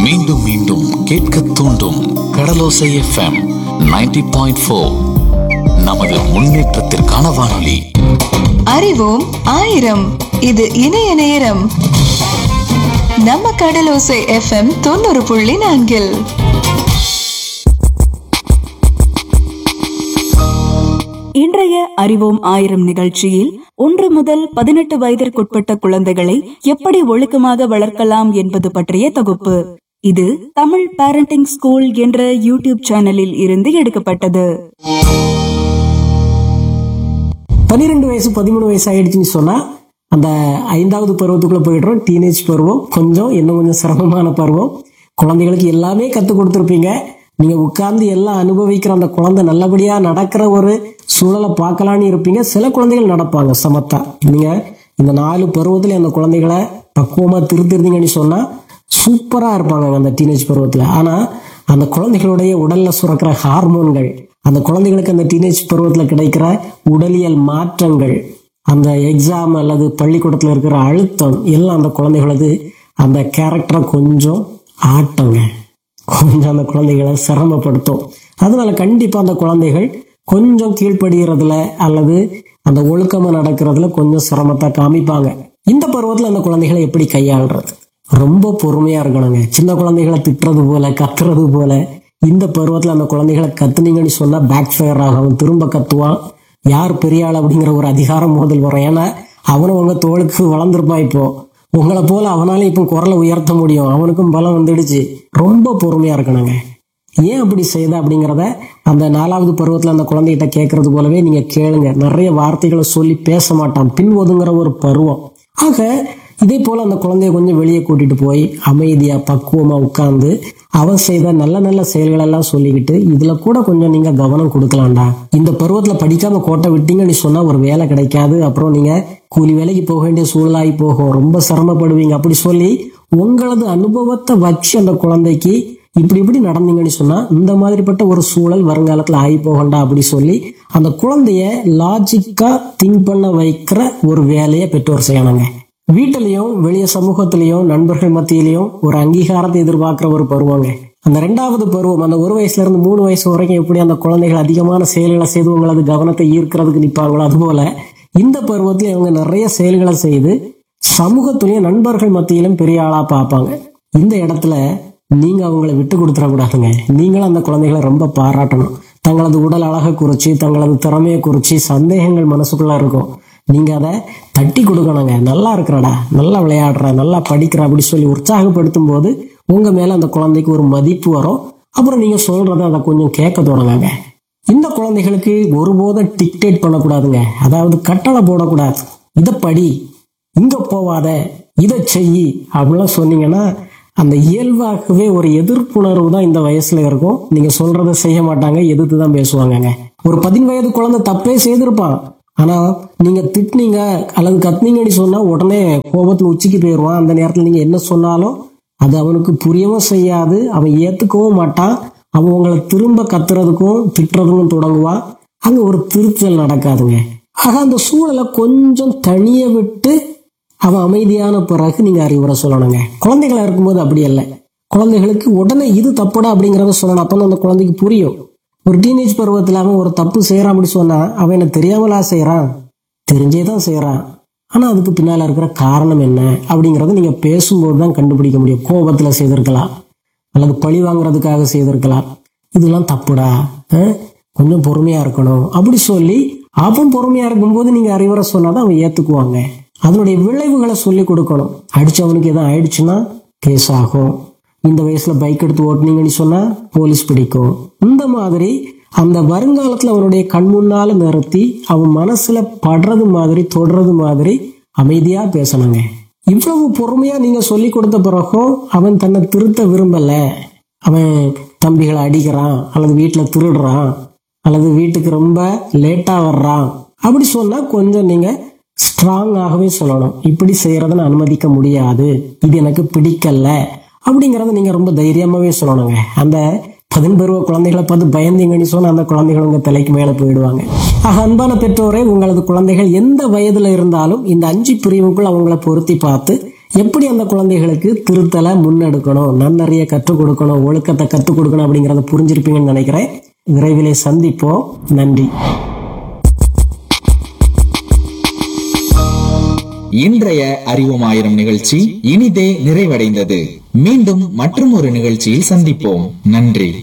மீண்டும் மீண்டும் கேட்க தூண்டும் கடலோசை எஃப்எம் 90.4 பாயிண்ட் ஃபோர் நமது முன்னேற்றத்திற்கான வானொலி அறிவோம் ஆயிரம் இது இணைய நேரம் நம்ம கடலோசை எஃப்எம் தொண்ணூறு புள்ளி நான்கில் இன்றைய அறிவோம் ஆயிரம் நிகழ்ச்சியில் ஒன்று முதல் பதினெட்டு வயதிற்குட்பட்ட குழந்தைகளை எப்படி ஒழுக்கமாக வளர்க்கலாம் என்பது பற்றிய தொகுப்பு இது தமிழ் பேரண்டிங் ஸ்கூல் என்ற யூடியூப் சேனலில் இருந்து எடுக்கப்பட்டது பன்னிரெண்டு வயசு பதிமூணு வயசு ஆயிடுச்சுன்னு சொன்னா அந்த ஐந்தாவது பருவத்துக்குள்ள போயிடுறோம் டீனேஜ் பருவம் கொஞ்சம் இன்னும் கொஞ்சம் சிரமமான பருவம் குழந்தைகளுக்கு எல்லாமே கற்றுக் கொடுத்துருப்பீங்க நீங்க உட்கார்ந்து எல்லாம் அனுபவிக்கிற அந்த குழந்தை நல்லபடியா நடக்கிற ஒரு சூழலை பார்க்கலான்னு இருப்பீங்க சில குழந்தைகள் நடப்பாங்க சமத்தா நீங்க இந்த நாலு பருவத்துல அந்த குழந்தைகளை பக்குவமா திருத்திருந்தீங்கன்னு சொன்னா சூப்பரா இருப்பாங்க அந்த டீனேஜ் பருவத்துல ஆனா அந்த குழந்தைகளுடைய உடல்ல சுரக்கிற ஹார்மோன்கள் அந்த குழந்தைகளுக்கு அந்த டீனேஜ் பருவத்துல கிடைக்கிற உடலியல் மாற்றங்கள் அந்த எக்ஸாம் அல்லது பள்ளிக்கூடத்துல இருக்கிற அழுத்தம் எல்லாம் அந்த குழந்தைகளது அந்த கேரக்டரை கொஞ்சம் ஆட்டங்க கொஞ்சம் அந்த குழந்தைகளை சிரமப்படுத்தும் அதனால கண்டிப்பா அந்த குழந்தைகள் கொஞ்சம் கீழ்ப்படுகிறதுல அல்லது அந்த ஒழுக்கமா நடக்கிறதுல கொஞ்சம் சிரமத்தை காமிப்பாங்க இந்த பருவத்துல அந்த குழந்தைகளை எப்படி கையாளுறது ரொம்ப பொறுமையா இருக்கணுங்க சின்ன குழந்தைகளை திட்டுறது போல கத்துறது போல இந்த பருவத்துல அந்த குழந்தைகளை கத்துனீங்கன்னு சொன்னா பேக் ஃபயர் ஆகும் திரும்ப கத்துவான் யார் பெரிய ஆள் அப்படிங்கிற ஒரு அதிகாரம் மோதல் வரும் ஏன்னா அவனும் உங்க தோளுக்கு வளர்ந்துருப்பான் இப்போ உங்களை போல அவனால இப்போ குரலை உயர்த்த முடியும் அவனுக்கும் பலம் வந்துடுச்சு ரொம்ப பொறுமையா இருக்கணுங்க ஏன் அப்படி செய்த அப்படிங்கிறத அந்த நாலாவது பருவத்துல அந்த குழந்தைகிட்ட கேட்கறது போலவே நீங்க கேளுங்க நிறைய வார்த்தைகளை சொல்லி பேச மாட்டான் பின் ஒதுங்குற ஒரு பருவம் ஆக இதே போல அந்த குழந்தைய கொஞ்சம் வெளியே கூட்டிட்டு போய் அமைதியா பக்குவமா உட்கார்ந்து அவன் செய்த நல்ல நல்ல செயல்கள் எல்லாம் சொல்லிக்கிட்டு இதுல கூட கொஞ்சம் நீங்க கவனம் கொடுக்கலாம்டா இந்த பருவத்துல படிக்காம கோட்டை விட்டீங்கன்னு சொன்னா ஒரு வேலை கிடைக்காது அப்புறம் நீங்க கூலி வேலைக்கு போக வேண்டிய சூழலாகி போகும் ரொம்ப சிரமப்படுவீங்க அப்படி சொல்லி உங்களது அனுபவத்தை வச்சு அந்த குழந்தைக்கு இப்படி இப்படி நடந்தீங்கன்னு சொன்னா இந்த மாதிரிப்பட்ட ஒரு சூழல் வருங்காலத்துல ஆகி போகண்டா அப்படி சொல்லி அந்த குழந்தைய லாஜிக்கா திங்க் பண்ண வைக்கிற ஒரு வேலையை பெற்றோர் செய்யணுங்க வீட்டிலையும் வெளிய சமூகத்திலையும் நண்பர்கள் மத்தியிலையும் ஒரு அங்கீகாரத்தை எதிர்பார்க்கிற ஒரு பருவங்க அந்த ரெண்டாவது பருவம் அந்த ஒரு வயசுல இருந்து மூணு வயசு வரைக்கும் எப்படி அந்த குழந்தைகள் அதிகமான செயல்களை செய்து உங்களது கவனத்தை ஈர்க்கிறதுக்கு நிற்பாங்களோ அதுபோல இந்த பருவத்துல இவங்க நிறைய செயல்களை செய்து சமூகத்திலையும் நண்பர்கள் மத்தியிலும் பெரிய ஆளா பார்ப்பாங்க இந்த இடத்துல நீங்க அவங்கள விட்டு கொடுத்துடக்கூடாதுங்க நீங்களும் அந்த குழந்தைகளை ரொம்ப பாராட்டணும் தங்களது உடல் அழகை குறிச்சு தங்களது திறமையை குறிச்சு சந்தேகங்கள் மனசுக்குள்ள இருக்கும் நீங்க அதை தட்டி கொடுக்கணுங்க நல்லா இருக்கிறடா நல்லா விளையாடுற நல்லா படிக்கிற அப்படி சொல்லி உற்சாகப்படுத்தும் போது உங்க மேல அந்த குழந்தைக்கு ஒரு மதிப்பு வரும் அப்புறம் நீங்க சொல்றத அதை கொஞ்சம் கேட்க தொடங்குங்க இந்த குழந்தைகளுக்கு ஒருபோதும் டிக்டேட் பண்ணக்கூடாதுங்க அதாவது கட்டளை போடக்கூடாது இதை படி இங்க போவாத இதை செய் அப்படிலாம் சொன்னீங்கன்னா அந்த இயல்பாகவே ஒரு எதிர்ப்புணர்வு தான் இந்த வயசுல இருக்கும் நீங்க சொல்றதை செய்ய மாட்டாங்க எதிர்த்து தான் பேசுவாங்கங்க ஒரு பதின் வயது குழந்தை தப்பே செய்திருப்பான் ஆனா நீங்க திட்டினீங்க அல்லது கத்துனீங்கன்னு சொன்னா உடனே கோபத்துல உச்சிக்கு போயிடுவான் அந்த நேரத்துல நீங்க என்ன சொன்னாலும் அது அவனுக்கு புரியவும் செய்யாது அவன் ஏத்துக்கவும் மாட்டான் அவன் உங்களை திரும்ப கத்துறதுக்கும் திட்டுறதுக்கும் தொடங்குவான் அங்க ஒரு திருத்தல் நடக்காதுங்க ஆக அந்த சூழலை கொஞ்சம் தனிய விட்டு அவன் அமைதியான பிறகு நீங்க அறிவுரை சொல்லணுங்க குழந்தைகளா இருக்கும்போது அப்படி இல்லை குழந்தைகளுக்கு உடனே இது தப்புடா அப்படிங்கறத சொல்லணும் அப்பதான் அந்த குழந்தைக்கு புரியும் ஒரு டீனேஜ் பருவத்தில் அவன் ஒரு தப்பு செய்யறான் அப்படி சொன்னா அவன் என்ன தெரியாமலா செய்யறான் தெரிஞ்சே தான் செய்யறான் ஆனா அதுக்கு பின்னால இருக்கிற காரணம் என்ன அப்படிங்கறத நீங்க பேசும்போது தான் கண்டுபிடிக்க முடியும் கோபத்துல செய்திருக்கலாம் அல்லது பழி வாங்குறதுக்காக செய்திருக்கலாம் இதெல்லாம் தப்புடா அஹ், கொஞ்சம் பொறுமையா இருக்கணும் அப்படி சொல்லி அவன் பொறுமையா இருக்கும்போது நீங்க அறிவுரை சொன்னாதான் அவன் ஏத்துக்குவாங்க அதனுடைய விளைவுகளை சொல்லி கொடுக்கணும் அடிச்சவனுக்கு எதுவும் ஆயிடுச்சுன்னா கேஸ் ஆகும் இந்த வயசுல பைக் எடுத்து ஓட்டுனீங்கன்னு சொன்னா போலீஸ் பிடிக்கும் இந்த மாதிரி அந்த வருங்காலத்துல அவனுடைய கண் முன்னால நிறுத்தி அவன் மனசுல படுறது மாதிரி தொடுறது மாதிரி அமைதியா பேசணுங்க இவ்வளவு பொறுமையா நீங்க சொல்லி கொடுத்த பிறகும் அவன் தன்னை திருத்த விரும்பல அவன் தம்பிகளை அடிக்கிறான் அல்லது வீட்டுல திருடுறான் அல்லது வீட்டுக்கு ரொம்ப லேட்டா வர்றான் அப்படி சொன்னா கொஞ்சம் நீங்க ஸ்ட்ராங்காகவே சொல்லணும் இப்படி செய்யறத நான் அனுமதிக்க முடியாது இது எனக்கு பிடிக்கல அப்படிங்கறத நீங்க ரொம்ப தைரியமாவே சொல்லணுங்க அந்த பதின்பருவ குழந்தைகளை பார்த்து பயந்தீங்கன்னு சொன்னா அந்த குழந்தைகள் உங்க தலைக்கு மேல போயிடுவாங்க ஆக அன்பான பெற்றோரே உங்களது குழந்தைகள் எந்த வயதுல இருந்தாலும் இந்த அஞ்சு பிரிவுக்குள் அவங்கள பொருத்தி பார்த்து எப்படி அந்த குழந்தைகளுக்கு திருத்தலை முன்னெடுக்கணும் நன்னறிய கற்றுக் கொடுக்கணும் ஒழுக்கத்தை கற்றுக் கொடுக்கணும் அப்படிங்கறத புரிஞ்சிருப்பீங்கன்னு நினைக்கிறேன் விரைவிலே சந்திப்போம் நன்றி இன்றைய அறிவோம் ஆயிரம் நிகழ்ச்சி இனிதே நிறைவடைந்தது மீண்டும் மற்றும் ஒரு நிகழ்ச்சியில் சந்திப்போம் நன்றி